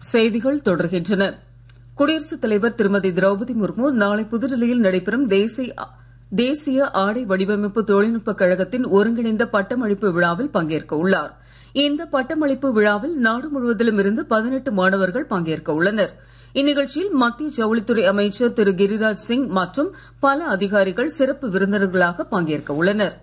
செய்திகள் தொடர்கின்றன குடியரசுத் தலைவர் திருமதி திரௌபதி முர்மு நாளை புதுடெல்லியில் நடைபெறும் தேசிய தேசிய ஆடை வடிவமைப்பு தொழில்நுட்ப கழகத்தின் ஒருங்கிணைந்த பட்டமளிப்பு விழாவில் பங்கேற்க உள்ளார் இந்த பட்டமளிப்பு விழாவில் நாடு முழுவதிலும் இருந்து பதினெட்டு மாணவர்கள் பங்கேற்க உள்ளனர் இந்நிகழ்ச்சியில் மத்திய ஜவுளித்துறை அமைச்சர் திரு கிரிராஜ் சிங் மற்றும் பல அதிகாரிகள் சிறப்பு விருந்தினர்களாக பங்கேற்க உள்ளனர்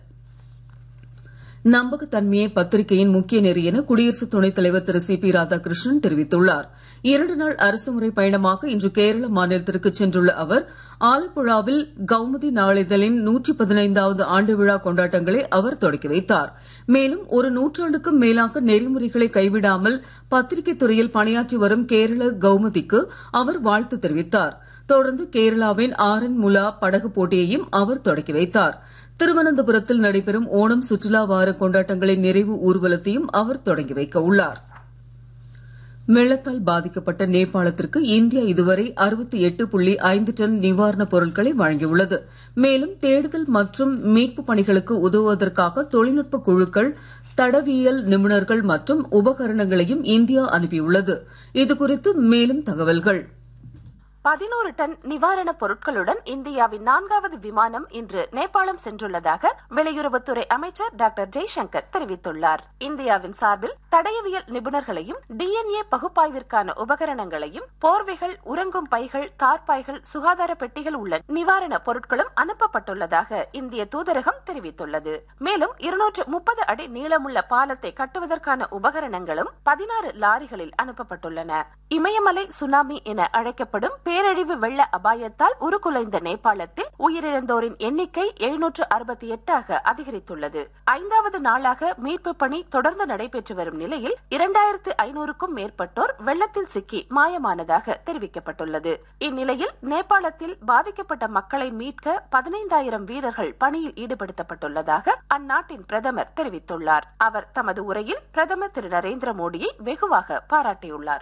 நம்பகத்தன்மையே பத்திரிகையின் முக்கிய நெறி என குடியரசு துணைத் தலைவர் திரு சி பி ராதாகிருஷ்ணன் தெரிவித்துள்ளார் இரண்டு நாள் அரசுமுறை பயணமாக இன்று கேரள மாநிலத்திற்கு சென்றுள்ள அவர் ஆலப்புழாவில் கௌமுதி நாளிதழின் நூற்றி பதினைந்தாவது ஆண்டு விழா கொண்டாட்டங்களை அவர் தொடக்கி வைத்தார் மேலும் ஒரு நூற்றாண்டுக்கும் மேலாக நெறிமுறைகளை கைவிடாமல் பத்திரிகை துறையில் பணியாற்றி வரும் கேரள கௌமுதிக்கு அவர் வாழ்த்து தெரிவித்தார் தொடர்ந்து கேரளாவின் ஆரன் முலா படகு போட்டியையும் அவர் தொடக்கி வைத்தார் திருவனந்தபுரத்தில் நடைபெறும் ஓணம் சுற்றுலா வார கொண்டாட்டங்களின் நிறைவு ஊர்வலத்தையும் அவர் தொடங்கி வைக்க உள்ளார் வெள்ளத்தால் பாதிக்கப்பட்ட நேபாளத்திற்கு இந்தியா இதுவரை அறுபத்தி எட்டு புள்ளி ஐந்து டன் நிவாரணப் பொருட்களை வழங்கியுள்ளது மேலும் தேடுதல் மற்றும் மீட்பு பணிகளுக்கு உதவுவதற்காக தொழில்நுட்ப குழுக்கள் தடவியல் நிபுணர்கள் மற்றும் உபகரணங்களையும் இந்தியா அனுப்பியுள்ளது இதுகுறித்து மேலும் தகவல்கள் பதினோரு டன் நிவாரணப் பொருட்களுடன் இந்தியாவின் நான்காவது விமானம் இன்று நேபாளம் சென்றுள்ளதாக வெளியுறவுத்துறை அமைச்சர் டாக்டர் ஜெய்சங்கர் தெரிவித்துள்ளார் இந்தியாவின் சார்பில் தடயவியல் நிபுணர்களையும் டிஎன்ஏ பகுப்பாய்விற்கான உபகரணங்களையும் போர்வைகள் உறங்கும் பைகள் தார்பாய்கள் சுகாதார பெட்டிகள் உள்ள நிவாரணப் பொருட்களும் அனுப்பப்பட்டுள்ளதாக இந்திய தூதரகம் தெரிவித்துள்ளது மேலும் இருநூற்று முப்பது அடி நீளமுள்ள பாலத்தை கட்டுவதற்கான உபகரணங்களும் பதினாறு லாரிகளில் அனுப்பப்பட்டுள்ளன இமயமலை சுனாமி என அழைக்கப்படும் பேரழிவு வெள்ள அபாயத்தால் உருக்குலைந்த நேபாளத்தில் உயிரிழந்தோரின் எண்ணிக்கை எழுநூற்று அறுபத்தி எட்டாக அதிகரித்துள்ளது ஐந்தாவது நாளாக மீட்பு பணி தொடர்ந்து நடைபெற்று வரும் நிலையில் இரண்டாயிரத்து ஐநூறுக்கும் மேற்பட்டோர் வெள்ளத்தில் சிக்கி மாயமானதாக தெரிவிக்கப்பட்டுள்ளது இந்நிலையில் நேபாளத்தில் பாதிக்கப்பட்ட மக்களை மீட்க பதினைந்தாயிரம் வீரர்கள் பணியில் ஈடுபடுத்தப்பட்டுள்ளதாக அந்நாட்டின் பிரதமர் தெரிவித்துள்ளார் அவர் தமது உரையில் பிரதமர் திரு நரேந்திர மோடியை வெகுவாக பாராட்டியுள்ளார்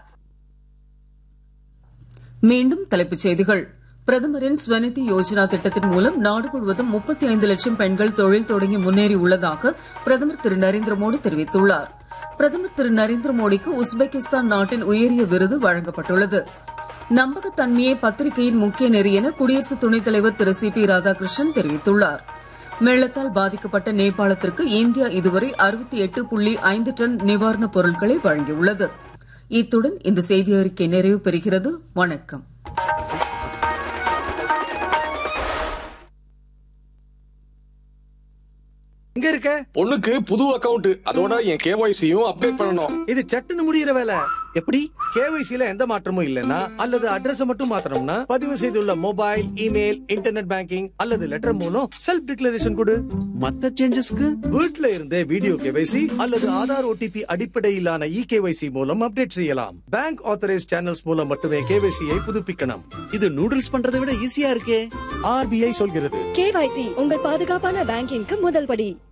மீண்டும் தலைப்புச் செய்திகள் பிரதமரின் ஸ்வநிதி யோஜனா திட்டத்தின் மூலம் நாடு முழுவதும் முப்பத்தி ஐந்து லட்சம் பெண்கள் தொழில் தொடங்கி முன்னேறி உள்ளதாக பிரதமர் திரு நரேந்திர மோடி தெரிவித்துள்ளார் பிரதமர் திரு நரேந்திர மோடிக்கு உஸ்பெகிஸ்தான் நாட்டின் உயரிய விருது வழங்கப்பட்டுள்ளது நம்பகத்தன்மையே பத்திரிகையின் முக்கிய நெறி என குடியரசு துணைத் தலைவர் திரு சி பி ராதாகிருஷ்ணன் தெரிவித்துள்ளார் வெள்ளத்தால் பாதிக்கப்பட்ட நேபாளத்திற்கு இந்தியா இதுவரை அறுபத்தி எட்டு புள்ளி ஐந்து டன் நிவாரணப் பொருட்களை வழங்கியுள்ளது இத்துடன் இந்த செய்தி அறிக்கை நிறைவு பெறுகிறது வணக்கம் எங்க இருக்க பொண்ணுக்கு புது அக்கவுண்ட் அதோட என் கேஒய்சியும் அப்டேட் பண்ணணும் இது சட்டுன்னு முடியிற வேலை எப்படி கேவைசில எந்த மாற்றமும் இல்லனா அல்லது அட்ரஸ் மட்டும் மாத்தணும்னா பதிவு செய்துள்ள மொபைல் இமெயில் இன்டர்நெட் பேங்கிங் அல்லது லெட்டர் மூலம் செல்ஃப் டிக்ளரேஷன் கொடு மத்த சேஞ்சஸ்க்கு வீட்ல இருந்தே வீடியோ கேவைசி அல்லது ஆதார் ஓடிபி அடிப்படையிலான இ கேவைசி மூலம் அப்டேட் செய்யலாம் பேங்க் ஆத்தரைஸ் சேனல்ஸ் மூலம் மட்டுமே கேவைசியை புதுப்பிக்கணும் இது நூடுல்ஸ் பண்றதை விட ஈஸியா இருக்கே ஆர்பிஐ சொல்கிறது கேவைசி உங்கள் பாதுகாப்பான பேங்கிங்க்கு முதல் படி